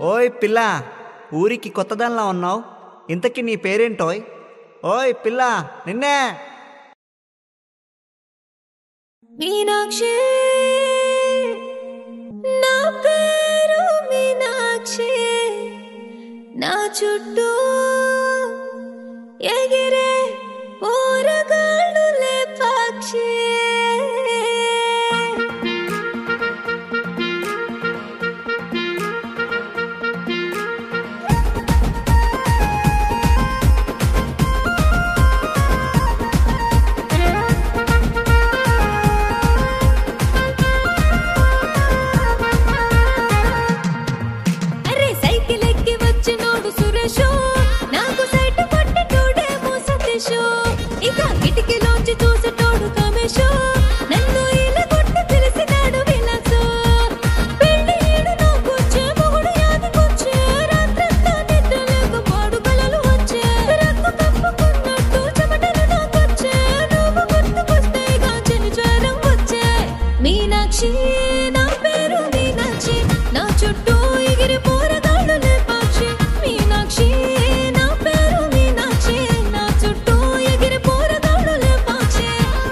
ఓయ్ పిల్ల ఊరికి కొత్తదానిలా ఉన్నావు ఇంతకీ నీ పేరేంటోయ్ ఓయ్ పిల్ల నిన్నే మీనాక్షి నా పేరు మీనాక్షి నా చుట్టూ ఎగిరే పోరగాళ్ళు పక్షి అరే సైకిల్ ఎక్కి వచ్చినోడు సురేషు నాకు సైట్ పట్టేటోడేమో సతీషు ఇక కిటికీలోంచి చూసేటోడు కమేషు నన్ను ఇలా కొట్టి పిలిచినాడు విలాసు పెళ్లి ఈడు నాకొచ్చే మొగుడు యాదికొచ్చే రాత్రంతా నిద్ర లేక పాడు కలలు వచ్చే రక్కు కప్పుకున్నట్టు చెమటలు నాకొచ్చే నువ్వు గుర్తుకొస్తే కాంచని జ్వరం వచ్చే మీనాక్షి నా పేరు మీనాక్షి నా చుట్టూ ఎగిరి పోరగాళ్ళు లేపాక్షి మీనాక్షి నా పేరు మీనాక్షి నా చుట్టూ ఎగిరి పోరగాళ్ళు లేపాక్షి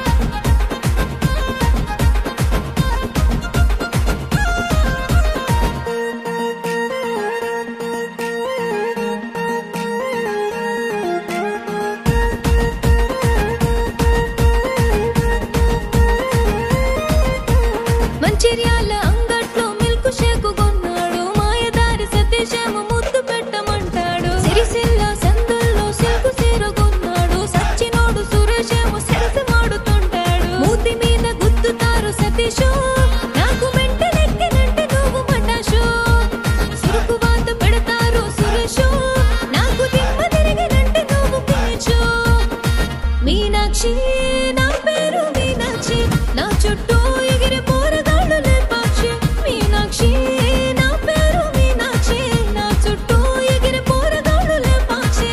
మంచిర్యాల అంగట్లో మిల్క్ షేక్ కొన్నాడు మాయదారి సతీశేమో ముద్దు పెట్టమంటాడు సిరిసిల్ల సందుల్లో సిల్కు సీర కొన్నాడు సచ్చినోడు సురేషేమో సెల్ఫీ మాడుతుంటాడు మూతి మీద గుద్దుతారు సతీషు నాకు మెంటలెక్కినంటే నువ్వు మటాషు సురుకు వాత పెడతారు సురేషు నాకు దిమ్మ తిరిగినంటే నువ్వు పిలిచు మీనాక్షి నా పేరు మీనాక్షి నా చుట్టూ ఎగిరి పోరగాళ్ళు లేపాక్షి మీనాక్షి నా పేరు మీనాక్షి నా చుట్టూ ఎగిరి పోరగాళ్ళు లేపాక్షి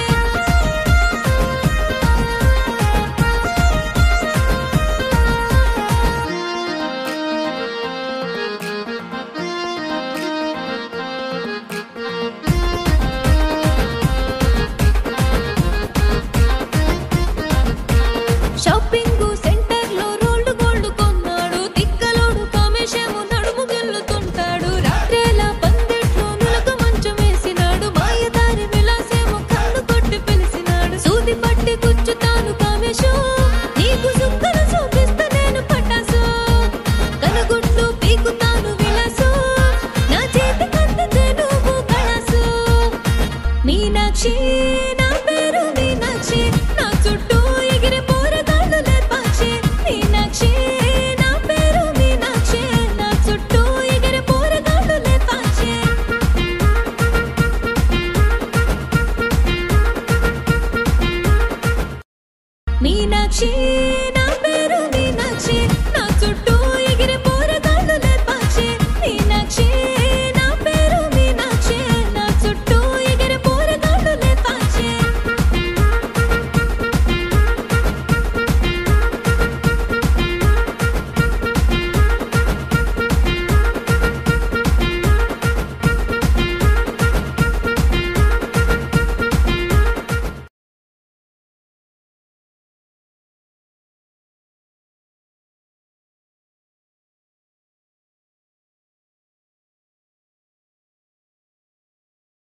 షాపింగ్ సెంటర్ లో రోల్డ్ గోల్డ్ కొన్నాడు తిక్కలోడు కామేశము నడుము గెల్లుతుంటాడు రాత్రేలా పందిట్లో నులక మంచం వేసినాడు మాయదారి విలాసేమో కన్ను కొట్టి పిలిచినాడు సూది పట్టి గుచ్చుతాను కామేశు నీకు సుక్కలు చూపిస్తా నేను పటాసు కనుగుడ్లు పీకుతాను విలాసు నా చేతి కందితే నువ్వు కళాసు మీనాక్షి